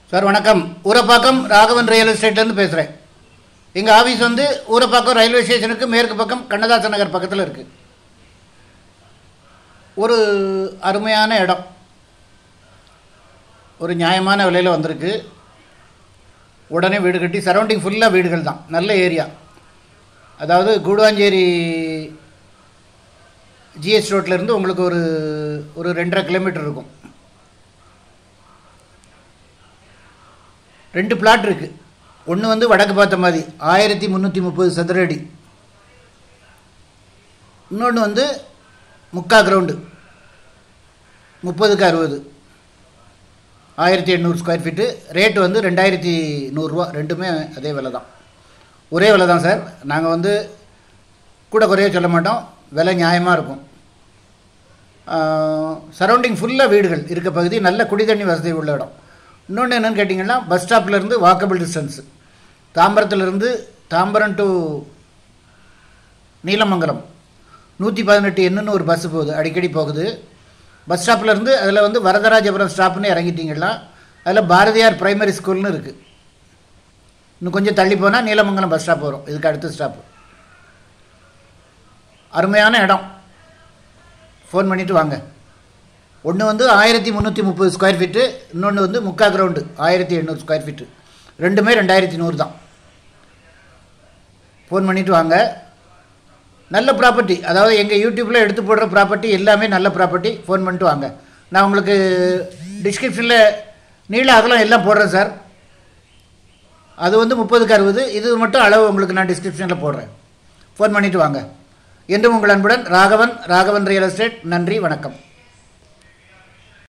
sir வணக்கம் Urapakkam Raghavan real எஸ்டேட்லேருந்து பேசுகிறேன் எங்கள் ஆஃபீஸ் வந்து ஊரப்பாக்கம் ரயில்வே ஸ்டேஷனுக்கு மேற்கு பக்கம் கண்ணதாசன் நகர் பக்கத்தில் இருக்குது ஒரு அருமையான இடம் ஒரு நியாயமான விலையில் வந்திருக்கு உடனே வீடு கட்டி சரௌண்டிங் ஃபுல்லாக வீடுகள் தான் நல்ல ஏரியா அதாவது கூடுவாஞ்சேரி ஜிஎஸ் ரோட்லேருந்து உங்களுக்கு ஒரு ஒரு ரெண்டரை கிலோமீட்டர் இருக்கும் ரெண்டு பிளாட் இருக்குது ஒன்று வந்து வடக்கு பார்த்த மாதிரி ஆயிரத்தி முந்நூற்றி முப்பது சதுர அடி இன்னொன்று வந்து முக்கா கிரவுண்டு முப்பதுக்கு அறுபது ஆயிரத்தி எண்ணூறு ஸ்கொயர் ஃபீட்டு ரேட்டு வந்து ரெண்டாயிரத்தி நூறுரூவா ரெண்டுமே அதே விலை தான் ஒரே விலை தான் சார் நாங்கள் வந்து கூட குறைய சொல்ல மாட்டோம் விலை நியாயமாக இருக்கும் சரௌண்டிங் ஃபுல்லாக வீடுகள் இருக்க பகுதி நல்ல குடிதண்ணி வசதி உள்ள இடம் இன்னொன்று என்னென்னு கேட்டிங்கன்னா பஸ் ஸ்டாப்லேருந்து வாக்கபிள் டிஸ்டன்ஸு தாம்பரத்துலேருந்து தாம்பரம் டு நீலமங்கலம் நூற்றி பதினெட்டு என்னன்னு ஒரு பஸ்ஸு போகுது அடிக்கடி போகுது பஸ் ஸ்டாப்லேருந்து அதில் வந்து வரதராஜபுரம் ஸ்டாப்னு இறங்கிட்டீங்கன்னா அதில் பாரதியார் பிரைமரி ஸ்கூல்னு இருக்குது இன்னும் கொஞ்சம் தள்ளி போனால் நீலமங்கலம் பஸ் ஸ்டாப் வரும் இதுக்கு அடுத்த ஸ்டாப்பு அருமையான இடம் ஃபோன் பண்ணிவிட்டு வாங்க ஒன்று வந்து ஆயிரத்தி முந்நூற்றி முப்பது ஸ்கொயர் ஃபீட்டு இன்னொன்று வந்து முக்கா கிரவுண்டு ஆயிரத்தி எண்ணூறு ஸ்கொயர் ஃபீட்டு ரெண்டுமே ரெண்டாயிரத்தி நூறு தான் ஃபோன் பண்ணிவிட்டு வாங்க நல்ல ப்ராப்பர்ட்டி அதாவது எங்கள் யூடியூப்பில் எடுத்து போடுற ப்ராப்பர்ட்டி எல்லாமே நல்ல ப்ராப்பர்ட்டி ஃபோன் பண்ணிட்டு வாங்க நான் உங்களுக்கு டிஸ்கிரிப்ஷனில் நீள அகலம் எல்லாம் போடுறேன் சார் அது வந்து முப்பதுக்கு அறுபது இது மட்டும் அளவு உங்களுக்கு நான் டிஸ்கிரிப்ஷனில் போடுறேன் ஃபோன் பண்ணிவிட்டு வாங்க என்றும் உங்கள் அன்புடன் ராகவன் ராகவன் ரியல் எஸ்டேட் நன்றி வணக்கம்